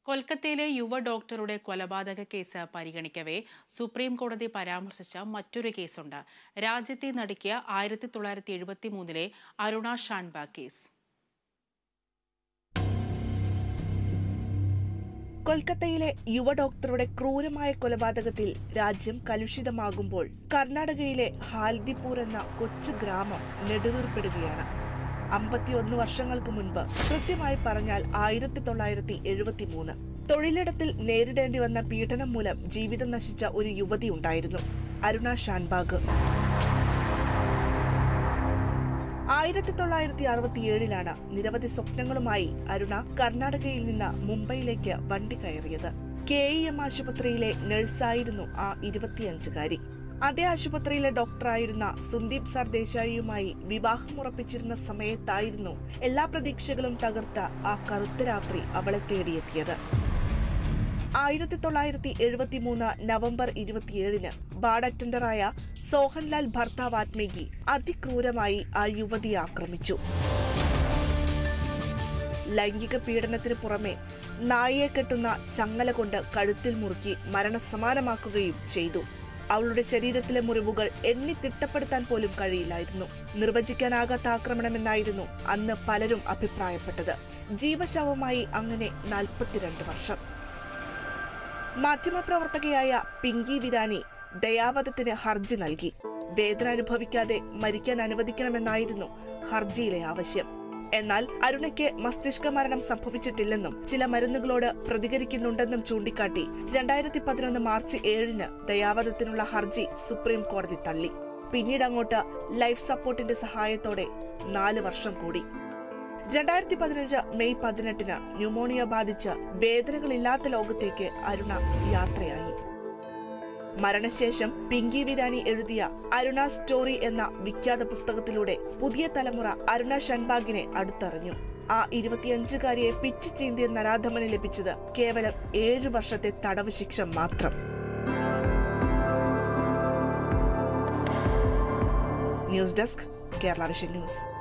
കൊൽക്കത്തയിലെ യുവ ഡോക്ടറുടെ കൊലപാതക കേസ് പരിഗണിക്കവേ സുപ്രീം കോടതി പരാമർശിച്ച മറ്റൊരു കേസുണ്ട് രാജ്യത്തെ നടുക്കിയ ആയിരത്തി തൊള്ളായിരത്തി എഴുപത്തി മൂന്നിലെ അരുണ ഷാൻബാ കേസ് കൊൽക്കത്തയിലെ യുവ ഡോക്ടറുടെ ക്രൂരമായ കൊലപാതകത്തിൽ രാജ്യം കലുഷിതമാകുമ്പോൾ കർണാടകയിലെ ഹാൽദിപൂർ എന്ന കൊച്ചു ഗ്രാമം നെടുവീർപ്പെടുകയാണ് അമ്പത്തിയൊന്ന് വർഷങ്ങൾക്ക് മുൻപ് കൃത്യമായി പറഞ്ഞാൽ ആയിരത്തി തൊള്ളായിരത്തി എഴുപത്തി മൂന്ന് തൊഴിലിടത്തിൽ നേരിടേണ്ടി വന്ന പീഡനം മൂലം ജീവിതം നശിച്ച ഒരു യുവതി ഉണ്ടായിരുന്നു അരുണ ഷാൻബാഗ് ആയിരത്തി തൊള്ളായിരത്തി അറുപത്തിയേഴിലാണ് നിരവധി സ്വപ്നങ്ങളുമായി അരുണ കർണാടകയിൽ നിന്ന് മുംബൈയിലേക്ക് വണ്ടി കയറിയത് കെ ഇ എം ആശുപത്രിയിലെ നഴ്സായിരുന്നു ആ ഇരുപത്തിയഞ്ചുകാരി അതേ ആശുപത്രിയിലെ ഡോക്ടറായിരുന്ന സുന്ദീപ് സർ ദേശായിയുമായി വിവാഹം ഉറപ്പിച്ചിരുന്ന സമയത്തായിരുന്നു എല്ലാ പ്രതീക്ഷകളും തകർത്ത ആ കറുത്ത രാത്രി അവളെ തേടിയെത്തിയത് ആയിരത്തി തൊള്ളായിരത്തി എഴുപത്തി മൂന്ന് നവംബർ ഇരുപത്തിയേഴിന് ബാഡ് അറ്റൻഡറായ സോഹൻലാൽ ഭർത്താവ് ആത്മേകി അതിക്രൂരമായി ആ യുവതിയെ ആക്രമിച്ചു ലൈംഗിക പീഡനത്തിന് പുറമെ നായയെ കെട്ടുന്ന ചങ്ങല കൊണ്ട് കഴുത്തിൽ മുറുക്കി മരണസമാനമാക്കുകയും ചെയ്തു അവളുടെ ശരീരത്തിലെ മുറിവുകൾ എണ്ണി തിട്ടപ്പെടുത്താൻ പോലും കഴിയില്ലായിരുന്നു നിർവചിക്കാനാകാത്ത ആക്രമണമെന്നായിരുന്നു അന്ന് പലരും അഭിപ്രായപ്പെട്ടത് ജീവശവമായി അങ്ങനെ നാൽപ്പത്തിരണ്ട് വർഷം മാധ്യമപ്രവർത്തകയായ പിങ്കി വിരാനി ദയാവധത്തിന് ഹർജി നൽകി വേദന അനുഭവിക്കാതെ മരിക്കാൻ അനുവദിക്കണമെന്നായിരുന്നു ഹർജിയിലെ ആവശ്യം എന്നാൽ അരുണയ്ക്ക് മസ്തിഷ്ക മരണം സംഭവിച്ചിട്ടില്ലെന്നും ചില മരുന്നുകളോട് പ്രതികരിക്കുന്നുണ്ടെന്നും ചൂണ്ടിക്കാട്ടി രണ്ടായിരത്തി പതിനൊന്ന് മാർച്ച് ഏഴിന് ദയാവധത്തിനുള്ള ഹർജി സുപ്രീം കോടതി തള്ളി പിന്നീട് അങ്ങോട്ട് ലൈഫ് സപ്പോർട്ടിന്റെ സഹായത്തോടെ നാല് വർഷം കൂടി രണ്ടായിരത്തി പതിനഞ്ച് മെയ് പതിനെട്ടിന് ന്യൂമോണിയ ബാധിച്ച് വേദനകളില്ലാത്ത ലോകത്തേക്ക് അരുണ യാത്രയായി മരണശേഷം പിങ്കി വിരാനി എഴുതിയ അരുണ സ്റ്റോറി എന്ന വിഖ്യാത പുസ്തകത്തിലൂടെ പുതിയ തലമുറ അരുണ ഷൺബാഗിനെ അടുത്തറിഞ്ഞു ആ ഇരുപത്തിയഞ്ചുകാരിയെ പിച്ചു ചീന്തിയ നരാധമന് ലഭിച്ചത് കേവലം ഏഴു വർഷത്തെ തടവ് ശിക്ഷ മാത്രം news desk Kerala vision news